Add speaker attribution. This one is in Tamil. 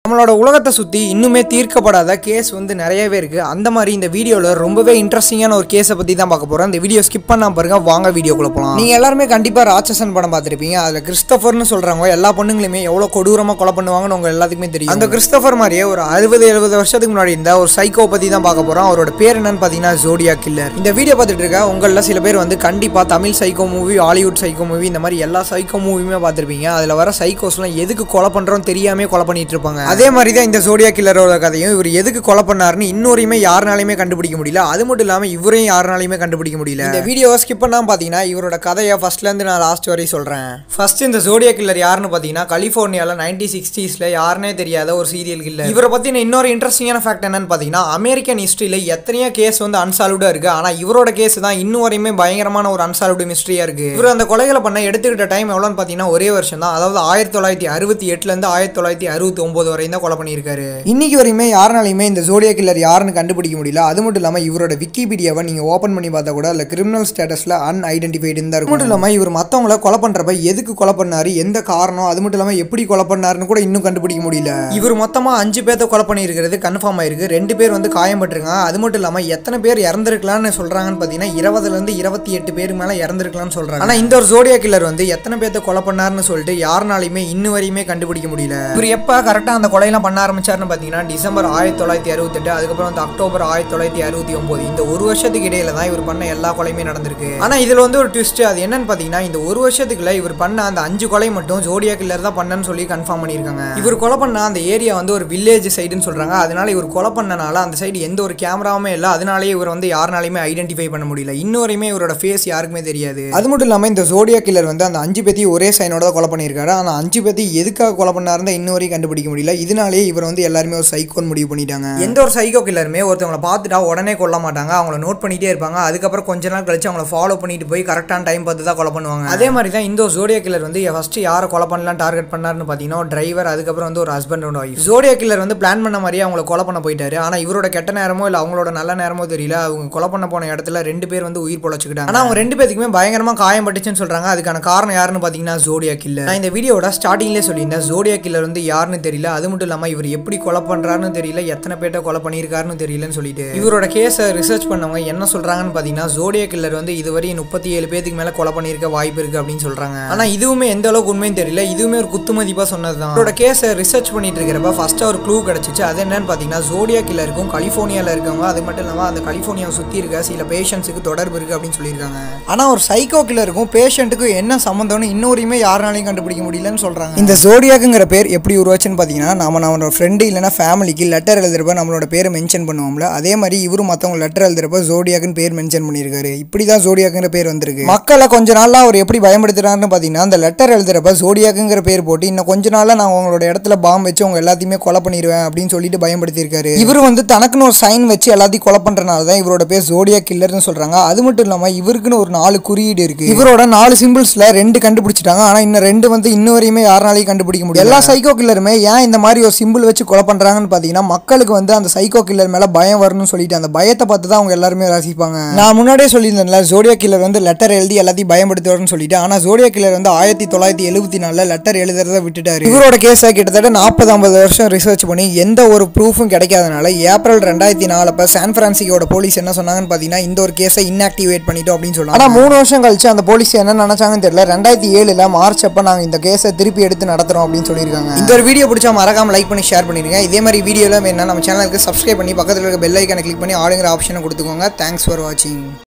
Speaker 1: நம்மளோட உலகத்தை சுற்றி இன்னுமே தீர்க்கப்படாத கேஸ் வந்து நிறையவே இருக்குது அந்த மாதிரி இந்த வீடியோவில் ரொம்பவே இன்ட்ரெஸ்டிங்கான ஒரு கேஸை பற்றி தான் பார்க்க போகிறோம் இந்த வீடியோ ஸ்கிப் பண்ணாம பாருங்க வாங்க வீடியோக்குள்ள போகலாம் நீங்கள் எல்லாருமே கண்டிப்பாக ராட்சசன் படம் பார்த்துருப்பீங்க அதில் கிறிஸ்டபர்னு சொல்கிறவங்க எல்லா பொண்ணுங்களுமே எவ்வளோ கொடூரமாக கொலை பண்ணுவாங்கன்னு உங்க எல்லாத்துக்குமே தெரியும் அந்த கிறிஸ்டபர் மாதிரியே ஒரு அறுபது எழுபது வருஷத்துக்கு முன்னாடி இருந்த ஒரு சைக்கோ பற்றி தான் பார்க்க போகிறோம் அவரோட பேர் என்னன்னு பார்த்தீங்கன்னா ஜோடியா கில்லர் இந்த வீடியோ பார்த்துட்டு இருக்க உங்களில் சில பேர் வந்து கண்டிப்பாக Tamil psycho movie Hollywood psycho movie இந்த மாதிரி எல்லா சைக்கோ மூவியுமே பார்த்துருப்பீங்க அதில் வர சைக்கோஸ்லாம் எதுக்கு கொலை பண்ணுறோம் தெரியாமே கொலை பண்ணிட்டு இருப்பாங்க அதே மாதிரி தான் இந்த ஜோடியா கில்லரோட கதையும் இவர் எதுக்கு கொலை பண்ணாருன்னு இன்னொருமே யாருனாலையுமே கண்டுபிடிக்க முடியல அது மட்டும் இல்லாமல் இவரையும் யாருனாலையுமே கண்டுபிடிக்க முடியல இந்த வீடியோவை ஸ்கிப் பண்ணாம பார்த்தீங்கன்னா இவரோட கதையை ஃபர்ஸ்ட்லேருந்து நான் லாஸ்ட் வரையும் சொல்கிறேன் ஃபர்ஸ்ட் இந்த ஜோடியா கில்லர் யாருன்னு பார்த்தீங்கன்னா கலிஃபோர்னியாவில் நைன்டி சிக்ஸ்டீஸில் யாருனே தெரியாத ஒரு சீரியல் கில்லர் இவரை பற்றின இன்னொரு இன்ட்ரெஸ்டிங்கான ஃபேக்ட் என்னன்னு பார்த்தீங்கன்னா அமெரிக்கன் ஹிஸ்ட்ரியில் எத்தனையோ கேஸ் வந்து அன்சால்வ்டாக இருக்குது ஆனால் இவரோட கேஸ் தான் இன்னும் வரையுமே பயங்கரமான ஒரு அன்சால்வ்டு மிஸ்ட்ரியாக இருக்குது இவர் அந்த கொலைகளை பண்ண எடுத்துக்கிட்ட டைம் எவ்வளோன்னு பார்த்தீங்கன்னா ஒரே வருஷம் தான் அதாவது ஆயிரத்தி தொள்ளாயிரத்தி அறுபத்தி எட்டுலேருந்து ஆயிரத்தி தொள்ளாயிரத்தி அறுபத்தி ஒம்பது வரையும் தான் கொலை பண்ணியிருக்காரு இன்னைக்கு வரையுமே யாருனாலையுமே இந்த ஜோடியா கில்லர் யாருன்னு கண்டுபிடிக்க முடியல அது மட்டும் இல்லாமல் இவரோட விக்கிபீடியாவை நீங்கள் ஓப்பன் பண்ணி பார்த்தா கூட அதில் கிரிமினல் ஸ்டேட்டஸில் அன்ஐடென்டிஃபைடுன்னு தான் இருக்கும் மட்டும் இல்லாமல் இவர் மற்றவங்கள கொலை பண்ணுறப்ப எதுக்கு கொலை பண்ணாரு எந்த காரணம் அது மட்டும் இல்லாமல் எப்படி கொலை பண்ணாருன்னு கூட இன்னும் கண்டுபிடிக்க முடியல இவர் மொத்தமாக அஞ்சு பேர்த்த கொலை பண்ணியிருக்கிறது கன்ஃபார்ம் ஆயிருக்கு ரெண்டு பேர் வந்து காயப்பட்டிருக்காங்க அது மட்டும் இல்லாமல் எத்தனை பேர் இறந்துருக்கலாம்னு சொல்கிறாங்கன்னு பார்த்தீங்கன்னா இருபதுலேருந்து இருபத்தி எட்டு பேர் மேலே இறந்துருக்கலாம்னு சொல்கிறாங்க ஆனால் இந்த ஒரு ஜோடியா கில்லர் வந்து எத்தனை பேர்த்த கொலை பண்ணாருன்னு சொல்லிட்டு யாருனாலையுமே இன்னும் வரையுமே கண்டுபிடிக்க முடியல இவர் எப்போ கரெக்டாக அந்த கொலையெல்லாம் பண்ண ஆரம்பிச்சாருன்னு பார்த்தீங்கன்னா டிசம்பர் ஆயிரத்தி தொள்ளாயிரத்தி அறுபத்தெட்டு அதுக்கப்புறம் வந்து அக்டோபர் ஆயிரத்தி தொள்ளாயிரத்தி அறுபத்தி ஒன்பது இந்த ஒரு வருஷத்துக்கு இடையில தான் இவர் பண்ண எல்லா கொலையுமே நடந்திருக்கு ஆனால் இதில் வந்து ஒரு ட்விஸ்ட் அது என்னன்னு பார்த்தீங்கன்னா இந்த ஒரு வருஷத்துக்குள்ள இவர் பண்ண அந்த அஞ்சு கொலை மட்டும் ஜோடியா கில்லர் தான் பண்ணன்னு சொல்லி கன்ஃபார்ம் பண்ணியிருக்காங்க இவர் கொலை பண்ண அந்த ஏரியா வந்து ஒரு வில்லேஜ் சைடுன்னு சொல்றாங்க அதனால இவர் கொலை பண்ணனால அந்த சைடு எந்த ஒரு கேமராவுமே இல்லை அதனாலேயே இவர் வந்து யாருனாலையுமே ஐடென்டிஃபை பண்ண முடியல இன்னும் வரையுமே இவரோட ஃபேஸ் யாருக்குமே தெரியாது அது மட்டும் இல்லாமல் இந்த ஜோடியா கில்லர் வந்து அந்த அஞ்சு பேத்தையும் ஒரே சைனோட தான் கொலை பண்ணியிருக்காரு ஆனால் அஞ்சு பேத்தையும் எதுக்காக கொலை பண்ணாருன்னு இன்னும் வரையும் கண்டுபிடிக்க முடியல இதனாலேயே இவர் வந்து எல்லாருமே ஒரு சைக்கோன்னு முடிவு பண்ணிட்டாங்க எந்த ஒரு சைக்கோ கில்லருமே ஒருத்தவங்களை பார்த்துட்டா உடனே கொல்ல மாட்டாங்க அவங்கள நோட் பண்ணிட்டே இருப்பாங்க அதுக்கப்புறம் கொஞ்ச நாள் கழிச்சு அவங்கள ஃபாலோ பண்ணிட்டு போய் கரெக்டான டைம் பார்த்து தான் கொலை பண்ணுவாங்க அதே மாதிரி தான் இந்த ஜோடியா கில்லர் வந்து ஃபர்ஸ்ட் யாரை கொலை பண்ணலாம் டார்கெட் பண்ணாருன்னு பார்த்தீங்கன்னா டிரைவர் அதுக்கப்புறம் வந்து ஒரு ஹஸ்பண்ட் அண்ட் ஒய்ஃப் ஜோடியா கில்லர் வந்து பிளான் பண்ண மாதிரியே அவங்கள கொலை பண்ண போயிட்டாரு ஆனால் இவரோட கெட்ட நேரமோ இல்லை அவங்களோட நல்ல நேரமோ தெரியல அவங்க கொலை பண்ண போன இடத்துல ரெண்டு பேர் வந்து உயிர் பொழைச்சிக்கிட்டாங்க ஆனால் அவங்க ரெண்டு பேத்துக்குமே பயங்கரமா காயம் பட்டுச்சுன்னு சொல்றாங்க அதுக்கான காரணம் யாருன்னு பார்த்தீங்கன்னா ஜோடியா கில்லர் நான் இந்த வீடியோட ஸ்டார்டிங்லேயே சொல்லியிருந்தேன் ஜோடியா கில்லர் வந்து யாருன்னு தெரியல அது மட்டும் இல்லாமல் இவர் எப்படி கொலை பண்றாருன்னு தெரியல எத்தனை பேர்ட்ட கொலை பண்ணியிருக்காருன்னு தெரியலன்னு சொல்லிட்டு இவரோட கேஸை ரிசர்ச் பண்ணவங்க என்ன சொல்றாங்கன்னு பார்த்தீங்கன்னா ஜோடியா கில்லர் வந்து இதுவரை முப்பத்தி ஏழு பேத்துக்கு மேலே கொலை பண்ணியிருக்க வாய்ப்பு இருக்கு அப்படின்னு சொல்றாங்க ஆனால் இதுவுமே எந்த அளவுக்கு உண்மைன்னு தெரியல இதுவுமே ஒரு குத்து மதிப்பாக சொன்னது தான் அவரோட கேஸை ரிசர்ச் பண்ணிட்டு இருக்கிறப்ப ஃபர்ஸ்ட் ஒரு க்ளூ கிடச்சிச்சு அது என்னன்னு பார்த்தீங்கன்னா ஜோடியா கில்லருக்கும் கலிஃபோர்னியாவில் இருக்கவங்க அது மட்டும் இல்லாமல் அந்த கலிஃபோர்னியாவை சுற்றி இருக்க சில பேஷண்ட்ஸுக்கு தொடர்பு இருக்கு அப்படின்னு சொல்லியிருக்காங்க ஆனால் ஒரு சைக்கோ கில்லருக்கும் பேஷண்ட்டுக்கும் என்ன சம்மந்தம்னு இன்னொருமே யாருனாலையும் கண்டுபிடிக்க முடியலன்னு சொல்றாங்க இந்த ஜோடியாக்குங்கிற பேர் எப்படி உருவாச்சுன்னு பார்த்தீங்கன்னா நம்ம நம்மளோட ஃப்ரெண்டு இல்லைன்னா ஃபேமிலிக்கு லெட்டர் எழுதுறப்ப நம்மளோட பேரை மென்ஷன் பண்ணுவோம்ல அதே மாதிரி இவரும் மற்றவங்க லெட்டர் எழுதுறப்ப ஜோடியாக்குன்னு பேர் மென்ஷன் பண்ணியிருக்காரு இப்படி தான் ஜோடியாக்குங்கிற பேர் வந்திருக்கு மக்களை கொஞ்ச நாள்ல அவர் எப்படி பயன்படுத்துறாருன்னு பார்த்தீங்கன்னா அந்த லெட்டர் எழுதுறப்ப ஜோடியாக்குங்கிற பேர் போட்டு இன்னும் கொஞ்ச நாள்ல நான் உங்களோட இடத்துல பாம்பு வச்சு உங்க எல்லாத்தையுமே கொலை பண்ணிடுவேன் அப்படின்னு சொல்லிட்டு பயன்படுத்தியிருக்காரு இவர் வந்து தனக்குன்னு ஒரு சைன் வச்சு எல்லாத்தையும் கொலை பண்றனால தான் இவரோட பேர் ஜோடியா கில்லர்னு சொல்றாங்க அது மட்டும் இல்லாம இவருக்குன்னு ஒரு நாலு குறியீடு இருக்கு இவரோட நாலு சிம்பிள்ஸ்ல ரெண்டு கண்டுபிடிச்சிட்டாங்க ஆனா இன்னும் ரெண்டு வந்து இன்னும் வரையுமே யாருனாலையும் கண்டுபிடிக்க முடியும் எல்லா சைக்கோ கில்லருமே ஏன் இந்த மாதிரி ஒரு சிம்பிள் வச்சு கொலை பண்றாங்கன்னு பாத்தீங்கன்னா மக்களுக்கு வந்து அந்த சைக்கோ கில்லர் மேல பயம் வரணும்னு சொல்லிட்டு அந்த பயத்தை பார்த்து தான் அவங்க எல்லாருமே ரசிப்பாங்க நான் முன்னாடியே சொல்லியிருந்தேன்ல ஜோடியா கில்லர் வந்து லெட்டர் எழுதி எல்லாத்தையும் பயன்படுத்துவார்னு சொல்லிட்டு ஆனா ஜோடியா கில்லர் வந்து ஆயிரத்தி தொள்ளாயிரத்தி எழுபத்தி நாலுல லெட்டர் எழுதுறத விட்டுட்டாரு இவரோட கேஸை கிட்டத்தட்ட நாற்பது ஐம்பது வருஷம் ரிசர்ச் பண்ணி எந்த ஒரு ப்ரூஃபும் கிடைக்காதனால ஏப்ரல் ரெண்டாயிரத்தி நாலுப்ப சான் பிரான்சிகோட போலீஸ் என்ன சொன்னாங்கன்னு பாத்தீங்கன்னா இந்த ஒரு கேஸை இன்ஆக்டிவேட் பண்ணிட்டோம் அப்படின்னு சொன்னாங்க ஆனா மூணு வருஷம் கழிச்சு அந்த போலீஸ் என்ன நினைச்சாங்கன்னு தெரியல ரெண்டாயிரத்தி ஏழுல மார்ச் அப்ப நாங்க இந்த கேஸை திருப்பி எடுத்து நடத்துறோம் அப்படின்னு சொல்லியிருக்காங்க இந்த ஒரு வீடியோ பிடிச்சா மறக்காம லைக் பண்ணி ஷேர் பண்ணிருங்க இதே மாதிரி வீடியோல வேணா நம்ம சேனலுக்கு சப்ஸ்கிரைப் பண்ணி பக்கத்துல இருக்க பெல் ஐக்கானை கிளிக் பண்ணி ஆளுங்கிற ஆப்ஷனை கொடுத்துக்கோங்க தேங்க்ஸ் ஃபார் வாட்சிங்